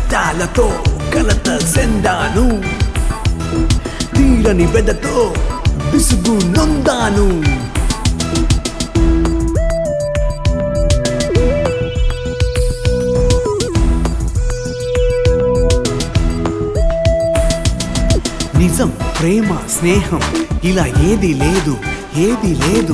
కష్టాలతో కలత సెందాను తీరని వెదతో విసుగు నొందాను నిజం ప్రేమ స్నేహం ఇలా ఏది లేదు ఏది లేదు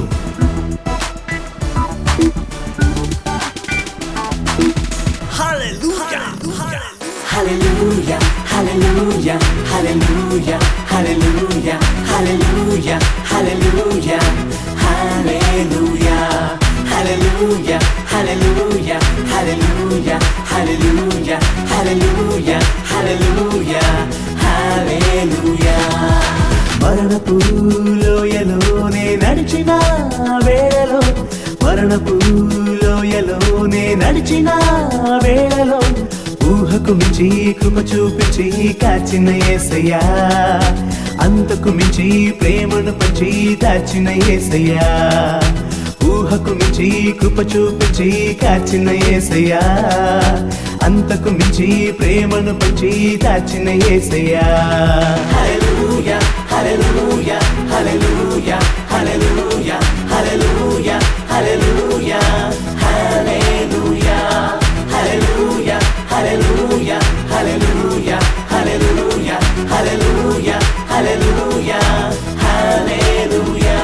Hallelujah, hallelujah, hallelujah, hallelujah, hallelujah, hallelujah, hallelujah, hallelujah, hallelujah, hallelujah, hallelujah, hallelujah, hallelujah, hallelujah. మరణపు లోయలోనే నడిచిన వేళలో మరణపు లోయలోనే నడిచిన వేళలో ఊహకు మించి కృప చూపించి కాచిన ఏసయ్యా అంతకు మించి ప్రేమను పంచి దాచిన ఏసయ్యా ఊహకు మించి కృప చూపించి కాచిన ఏసయ్యా అంతకు మించి ప్రేమను పంచి దాచిన ఏసయ్యా హల్లెలూయా హల్లెలూయా హల్లెలూయా హల్లెలూయా హల్లెలూయా హల్లెలూయా హల్లెలూయా హల్లెలూయా హల్లెలూయా హల్లెలూయా హల్లెలూయా హల్లెలూయా హల్లెలూయా హల్లెలూయా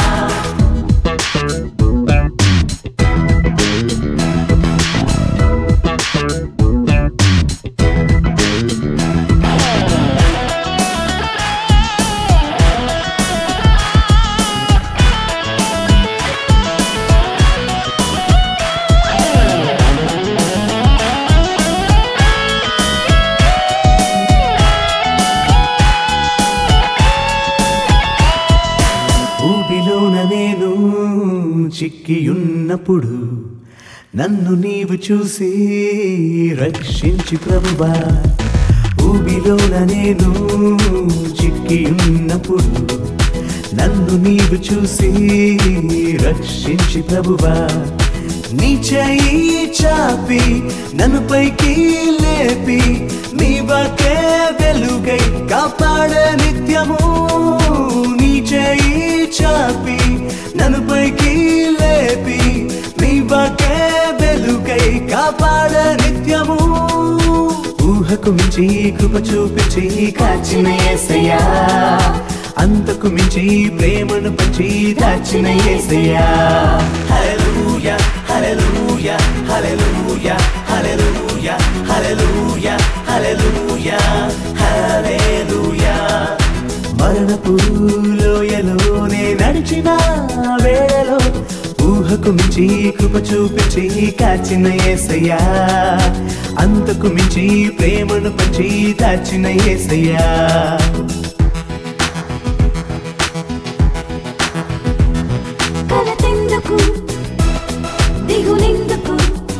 ఊబిలోన నేను చిక్కియున్నప్పుడు నన్ను నీవు చూసి రక్షించి ప్రభువా ఊబిలోన నేను చిక్కియున్నప్పుడు నన్ను నీవు చూసి రక్షించి ప్రభువా నీ చేయి చాపి నన్ను పైకి లేపి నీ వాకే వెలుగై కాపాడ నిత్యము నీ చేయి చాపి నన్ను పైకి లేపి నీ వాకే వెలుగై కాపాడ నిత్యము ఊహకు మించి కృప చూపించి కాచిన ఏసయ్యా అంతకు మించి ప్రేమను పంచి దాచిన ఏసయ్యా హల్లెలూయా హల్లెలూయా హల్లెలూయా హల్లెలూయా హల్లెలూయా హల్లెలూయా హల్లెలూయా మరణపు లోయలోనే నడిచిన వేళలో ఊహకు మించి కృప చూపించి కాచిన ఏసయ్యా అంతకు మించి ప్రేమను పంచి దాచిన ఏసయ్యా కలతెందుకు దిగులెందుకు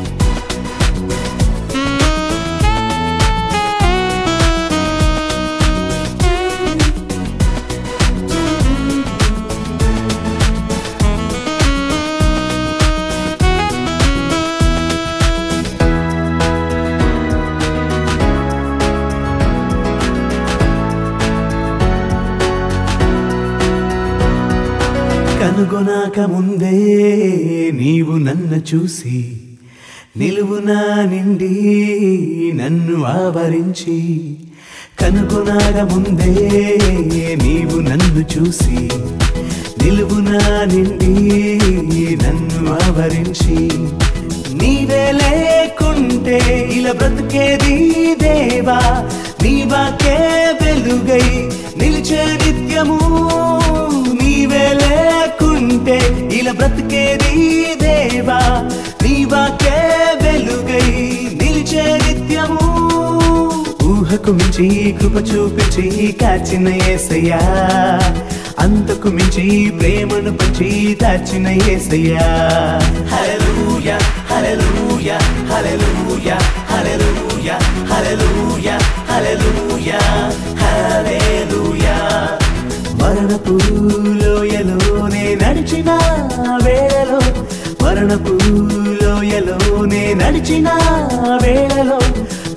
కనుగొనాక ముందే నీవు నన్ను చూసి నిలువునా నిండి నన్ను ఆవరించి కనుగొనాక ముందే నీవు నన్ను చూసి నిలువునా నిండి నన్ను ఆవరించి నీవే లేకుంటే ఇలా బ్రతికేది దేవా నీవాకే వెలుగై నిలిచే నిత్యము నీవే లేకుంటే ఇలా బ్రతికేది దేవా నీవాకే వెలుగై నిలిచే నిత్యము ఊహకు మించి కృప చూపించి కాచిన ఏసయ్యా అంతకు మించి ప్రేమను పంచి దాచిన ఏసయ్యా హల్లెలూయా హల్లెలూయా హల్లెలూయా హల్లెలూయా హల్లెలూయా హల్లెలూయా హల్లెలూయా మరణపు లోయలోనే నడిచిన వేళలో మరణపు లోయలోనే నడిచిన వేళలో ఊహకు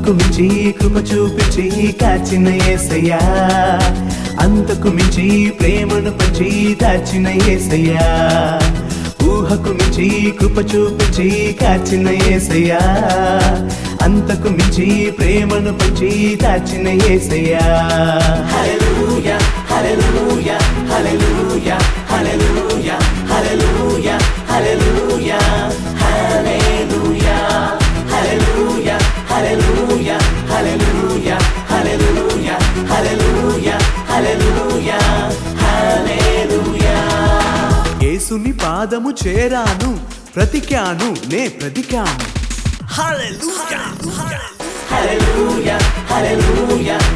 ఊహకు మించి కృప చూపించి కాచిన ఏసయ్యా అంతకు మించి ప్రేమను పంచి దాచిన ఏసయ్యా ఊహకు మించి కృప చూపించి కాచిన ఏసయ్యా అంతకు మించి ప్రేమను పంచి దాచిన ఏసయ్యా హల్లెలూయా హల్లెలూయా హల్లెలూయా హల్లెలూయా హల్లెలూయా హల్లెలూయా హల్లెలూయా హల్లెలూయా హల్లెలూయా హల్లెలూయా హల్లెలూయా హల్లెలూయా హల్లెలూయా హల్లెలూయా యేసుని పాదము చేరాను ప్రతికాను నే ప్రతికాను హల్లెలూయా హల్లెలూయా హల్లెలూయా